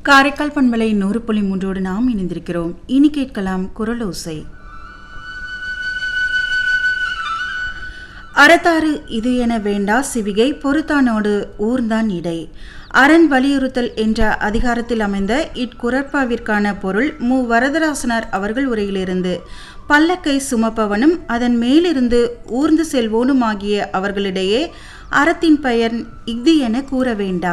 காரைக்கால் பண்பலை நூறு புள்ளி மூன்றோடு நாம் இணைந்திருக்கிறோம் இனி கேட்கலாம் குரலோசை அறத்தாறு இது என வேண்டா சிவிகை பொறுத்தானோடு ஊர்ந்தான் இடை அரண் வலியுறுத்தல் என்ற அதிகாரத்தில் அமைந்த இக்குரற்பாவிற்கான பொருள் மு வரதராசனார் அவர்கள் உரையிலிருந்து பல்லக்கை சுமப்பவனும் அதன் மேலிருந்து ஊர்ந்து செல்வோனுமாகிய அவர்களிடையே அறத்தின் பெயர் இஃது என கூற வேண்டா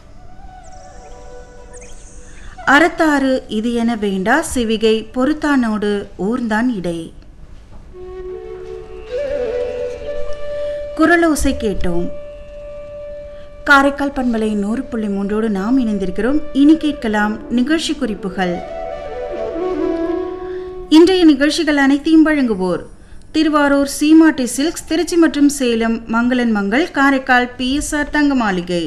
அறத்தாறு இது என வேண்டா சிவிகை பொறுத்தானோடு ஊர்ந்தான் இடை குரலோசை கேட்டோம் காரைக்கால் பண்பலை நூறு புள்ளி மூன்றோடு நாம் இணைந்திருக்கிறோம் இனி கேட்கலாம் நிகழ்ச்சி குறிப்புகள் இன்றைய நிகழ்ச்சிகள் அனைத்தையும் வழங்குவோர் திருவாரூர் சீமாட்டி சில்க்ஸ் திருச்சி மற்றும் சேலம் மங்களன் மங்கள் காரைக்கால் பிஎஸ்ஆர் தங்க மாளிகை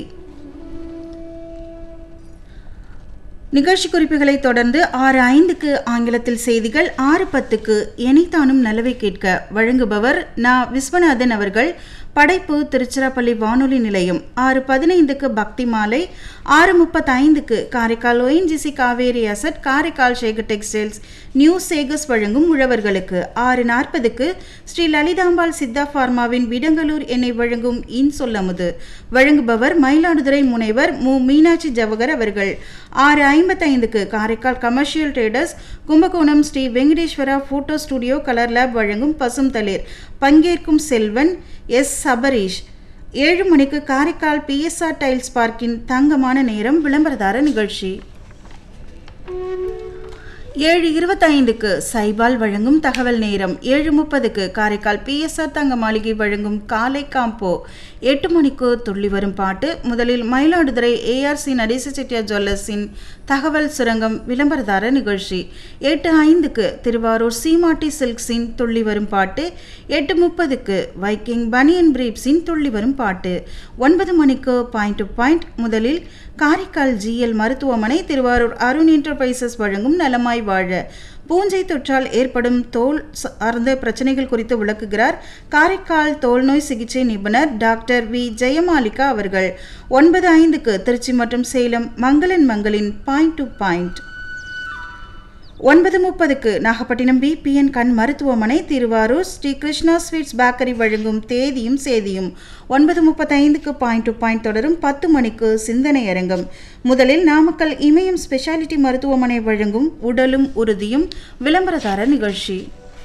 நிகழ்ச்சி குறிப்புகளை தொடர்ந்து ஆறு ஐந்துக்கு ஆங்கிலத்தில் செய்திகள் ஆறு பத்துக்கு எனைத்தானும் நலவை கேட்க வழங்குபவர் நா விஸ்வநாதன் அவர்கள் படைப்பு திருச்சிராப்பள்ளி வானொலி நிலையம் ஆறு பதினைந்துக்கு பக்தி மாலை ஆறு முப்பத்தைந்துக்கு Karaikal ONGC Kaveri asset Karaikal Sekar textiles new சேகஸ் வழங்கும் உழவர்களுக்கு ஆறு நாற்பதுக்கு ஸ்ரீ லலிதாம்பாள் சித்தா ஃபார்மாவின் விடங்கலூர் எண்ணெய் வழங்கும் இன் சொல்லமுது வழங்குபவர் மயிலாடுதுறை முனைவர் மு மீனாட்சி ஜவகர் அவர்கள் ஆறு ஐம்பத்தைந்துக்கு Karaikal commercial traders Kumbakonam Sri Venkateswara photo studio colour lab வழங்கும் பசும் தளிர் பங்கேற்கும் செல்வன் எஸ் சபரீஷ் ஏழு மணிக்கு காரைக்கால் பிஎஸ்ஆர் டைல்ஸ் பார்க்கின் தங்கமான நேரம் விளம்பரதார நிகழ்ச்சி ஏழு இருபத்தைந்துக்கு சைபால் வழங்கும் தகவல் நேரம் ஏழு முப்பதுக்கு காரைக்கால் பிஎஸ்ஆர் தங்க மாளிகை வழங்கும் காலை காம்போ எட்டு மணிக்கு துள்ளி வரும் பாட்டு முதலில் மயிலாடுதுறை ஏஆர்சி நடேச செட்டியார் ஜுவல்லர்ஸின் தகவல் சுரங்கம் விளம்பரதார நிகழ்ச்சி எட்டு ஐந்துக்கு திருவாரூர் சீமாட்டி சில்க்ஸின் துள்ளி வரும் பாட்டு எட்டு முப்பதுக்கு வைக்கிங் பனியன் பிரீப்ஸின் துள்ளி வரும் பாட்டு ஒன்பது மணிக்கு பாயிண்ட் டு பாயிண்ட் முதலில் காரைக்கால் ஜிஎல் மருத்துவமனை திருவாரூர் அருண் என்டர்பிரைசஸ் வழங்கும் நலமாய் வாழ பூஞ்சை தொற்றால் ஏற்படும் தோல் சார்ந்த பிரச்சனைகள் குறித்து விளக்குகிறார் காரைக்கால் தோல்நோய் சிகிச்சை நிபுணர் டாக்டர் வி ஜெயமாலிகா அவர்கள் ஒன்பது ஐந்துக்கு திருச்சி மற்றும் சேலம் மங்களன் மங்களின் பாயிண்ட் டு பாயிண்ட் ஒன்பது முப்பதுக்கு நாகப்பட்டினம் பிபிஎன் கண் மருத்துவமனை திருவாரூர் ஸ்ரீ கிருஷ்ணா ஸ்வீட்ஸ் பேக்கரி வழங்கும் தேதியும் சேதியும் ஒன்பது முப்பத்தைந்துக்கு பாயிண்ட் டு பாயிண்ட் தொடரும் பத்து மணிக்கு சிந்தனை அரங்கம் முதலில் நாமக்கல் இமயம் ஸ்பெஷாலிட்டி மருத்துவமனை வழங்கும் உடலும் உறுதியும் விளம்பரதார நிகழ்ச்சி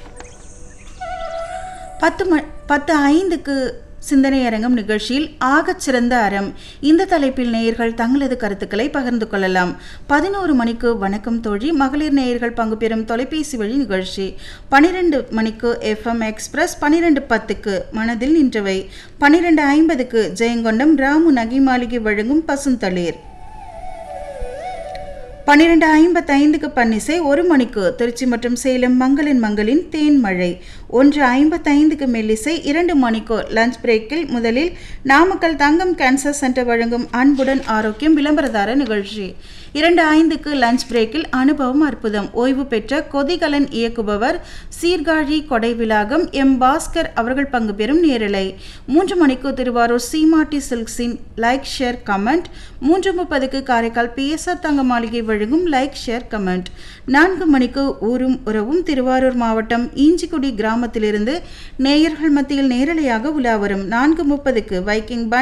பத்து ம பத்து ஐந்துக்கு சிந்தனை அரங்கம் நிகழ்ச்சியில் ஆகச் சிறந்த அறம் இந்த தலைப்பில் நேயர்கள் தங்களது கருத்துக்களை பகிர்ந்து கொள்ளலாம் பதினோரு மணிக்கு வணக்கம் தோழி மகளிர் நேயர்கள் பங்கு பெறும் தொலைபேசி வழி நிகழ்ச்சி பனிரெண்டு மணிக்கு எஃப்எம் எக்ஸ்பிரஸ் பனிரெண்டு பத்துக்கு மனதில் நின்றவை பனிரெண்டு ஐம்பதுக்கு ஜெயங்கொண்டம் ராமு நகி மாளிகை வழங்கும் பசுந்தளிர் பன்னிரெண்டு ஐம்பத்தைந்துக்கு பன்னிசை ஒரு மணிக்கு திருச்சி மற்றும் சேலம் மங்களின் மங்களின் தேன் மழை ஒன்று ஐம்பத்தைந்துக்கு மெல்லிசை இரண்டு மணிக்கு லஞ்ச் பிரேக்கில் முதலில் நாமக்கல் தங்கம் கேன்சர் சென்டர் வழங்கும் அன்புடன் ஆரோக்கியம் விளம்பரதார நிகழ்ச்சி இரண்டு ஐந்துக்கு லஞ்ச் பிரேக்கில் அனுபவம் அற்புதம் ஓய்வு பெற்ற கொதிகலன் இயக்குபவர் சீர்காழி கொடை விலாகம் எம் பாஸ்கர் அவர்கள் பங்கு பெறும் நேரலை மூன்று மணிக்கு திருவாரூர் சீமாட்டி சில்க்ஸின் லைக் ஷேர் கமெண்ட் மூன்று முப்பதுக்கு காரைக்கால் பிஎஸ்ஆர் தங்க மாளிகை வழங்கும் லைக் ஷேர் கமெண்ட் நான்கு மணிக்கு ஊரும் உறவும் திருவாரூர் மாவட்டம் ஈஞ்சிக்குடி கிராமத்திலிருந்து நேயர்கள் மத்தியில் நேரலையாக உலா வரும் நான்கு முப்பதுக்கு வைக்கிங்